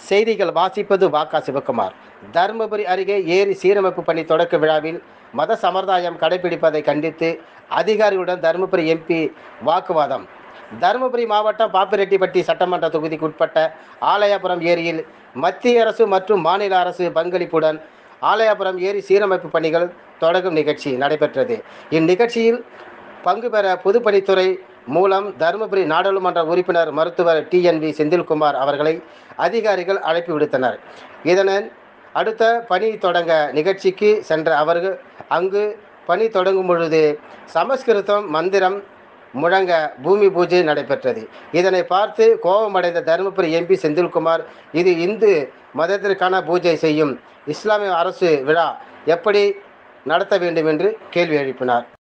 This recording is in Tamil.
செய்திகள் வாசிப்பது வாக்கா சிவகுமார் தருமபுரி அருகே ஏரி சீரமைப்பு பணி தொடக்க விழாவில் மத சம்பிரதாயம் கடைபிடிப்பதை கண்டித்து அதிகாரிகளுடன் தருமபுரி எம்பி வாக்குவாதம் தருமபுரி மாவட்டம் பாப்பிரெட்டிப்பட்டி சட்டமன்ற தொகுதிக்கு உட்பட்ட ஆலயாபுரம் ஏரியில் மத்திய அரசு மற்றும் மாநில அரசு பங்களிப்புடன் ஆலயாபுரம் ஏரி சீரமைப்பு பணிகள் தொடங்கும் நிகழ்ச்சி நடைபெற்றது இந்நிகழ்ச்சியில் பங்கு பெற பொதுப்பணித்துறை மூலம் தருமபுரி நாடாளுமன்ற உறுப்பினர் மருத்துவர் டிஎன்வி செந்தில்குமார் அவர்களை அதிகாரிகள் அழைப்பு விடுத்தனர் இதனை அடுத்த பணி தொடங்க நிகழ்ச்சிக்கு சென்ற அவர்கள் அங்கு பணி தொடங்கும் பொழுது சமஸ்கிருதம் மந்திரம் முழங்க பூமி பூஜை நடைபெற்றது இதனை பார்த்து கோபமடைந்த தருமபுரி எம்பி செந்தில்குமார் இது இந்து மதத்திற்கான பூஜை செய்யும் இஸ்லாமிய அரசு விழா எப்படி நடத்த வேண்டும் என்று கேள்வி எழுப்பினார்